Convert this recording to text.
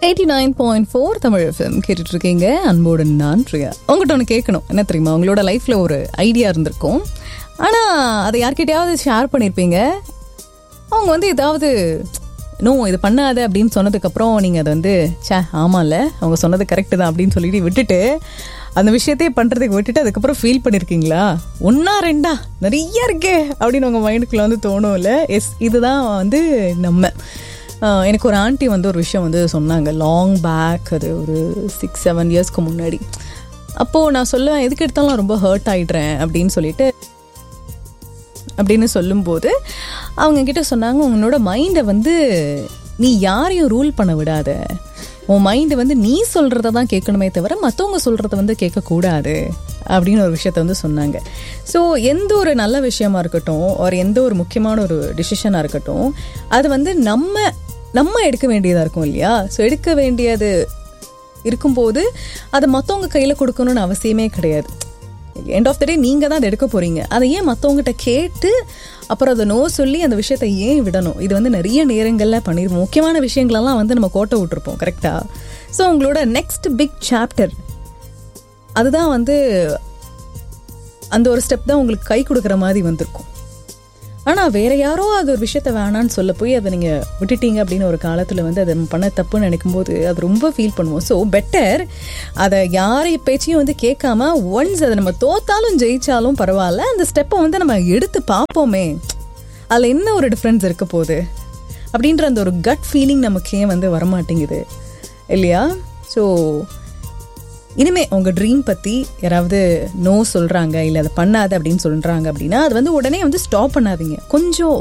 eighty nine point four Tamil FM கேட்டுட்டு இருக்கீங்க அன்போடு நான் பிரியா உங்கள்கிட்ட ஒன்று கேட்கணும் என்ன தெரியுமா உங்களோட லைஃப்ல ஒரு ஐடியா இருந்திருக்கும் ஆனால் அதை யார்கிட்டயாவது ஷேர் பண்ணியிருப்பீங்க அவங்க வந்து ஏதாவது நோ இது பண்ணாத அப்படின்னு சொன்னதுக்கப்புறம் நீங்கள் அதை வந்து சே ஆமாம்ல அவங்க சொன்னது கரெக்டு தான் அப்படின்னு சொல்லிட்டு விட்டுட்டு அந்த விஷயத்தையே பண்ணுறதுக்கு விட்டுட்டு அதுக்கப்புறம் ஃபீல் பண்ணியிருக்கீங்களா ஒன்றா ரெண்டா நிறைய இருக்கே அப்படின்னு உங்கள் மைண்டுக்குள்ளே வந்து தோணும்ல எஸ் இதுதான் வந்து நம்ம ஆஹ் எனக்கு ஒரு ஆண்டி வந்து ஒரு விஷயம் வந்து சொன்னாங்க லாங் பேக் அது ஒரு சிக்ஸ் செவன் இயர்ஸ்க்கு முன்னாடி அப்போது நான் சொல்லுவேன் எதுக்கு எடுத்தாலும் ரொம்ப ஹர்ட் ஆயிடுறேன் அப்படின்னு சொல்லிட்டு அப்படின்னு சொல்லும்போது அவங்க கிட்ட சொன்னாங்க உன்னோட மைண்டை வந்து நீ யாரையும் ரூல் பண்ண விடாத உன் மைண்டு வந்து நீ சொல்கிறத தான் கேட்கணுமே தவிர மற்றவங்க சொல்கிறத வந்து கேட்கக்கூடாது அப்படின்னு ஒரு விஷயத்த வந்து சொன்னாங்க ஸோ எந்த ஒரு நல்ல விஷயமா இருக்கட்டும் ஒரு எந்த ஒரு முக்கியமான ஒரு டிசிஷனாக இருக்கட்டும் அது வந்து நம்ம நம்ம எடுக்க வேண்டியதாக இருக்கும் இல்லையா ஸோ எடுக்க வேண்டியது இருக்கும்போது அதை மற்றவங்க கையில் கொடுக்கணும்னு அவசியமே கிடையாது எண்ட் ஆஃப் த டே நீங்கள் தான் அதை எடுக்க போகிறீங்க அதை ஏன் மற்றவங்ககிட்ட கேட்டு அப்புறம் அதை நோ சொல்லி அந்த விஷயத்தை ஏன் விடணும் இது வந்து நிறைய நேரங்களில் பண்ணிருப்போம் முக்கியமான விஷயங்களெல்லாம் வந்து நம்ம கோட்டை விட்டுருப்போம் கரெக்டாக ஸோ உங்களோட நெக்ஸ்ட் பிக் சாப்டர் அதுதான் வந்து அந்த ஒரு ஸ்டெப் தான் உங்களுக்கு கை கொடுக்குற மாதிரி வந்திருக்கும் ஆனால் வேற யாரோ அது ஒரு விஷயத்த வேணான்னு சொல்ல போய் அதை நீங்கள் விட்டுட்டீங்க அப்படின்னு ஒரு காலத்தில் வந்து அதை நம்ம பண்ண தப்புன்னு நினைக்கும் போது அது ரொம்ப ஃபீல் பண்ணுவோம் ஸோ பெட்டர் அதை யாரை பேச்சையும் வந்து கேட்காம ஒன்ஸ் அதை நம்ம தோத்தாலும் ஜெயிச்சாலும் பரவாயில்ல அந்த ஸ்டெப்பை வந்து நம்ம எடுத்து பார்ப்போமே அதில் என்ன ஒரு டிஃப்ரென்ஸ் இருக்க போகுது அப்படின்ற அந்த ஒரு கட் ஃபீலிங் நமக்கு ஏன் வந்து வரமாட்டேங்குது இல்லையா ஸோ இனிமே உங்கள் ட்ரீம் பற்றி யாராவது நோ சொல்கிறாங்க இல்லை அதை பண்ணாத அப்படின்னு சொல்கிறாங்க அப்படின்னா அது வந்து உடனே வந்து ஸ்டாப் பண்ணாதீங்க கொஞ்சம்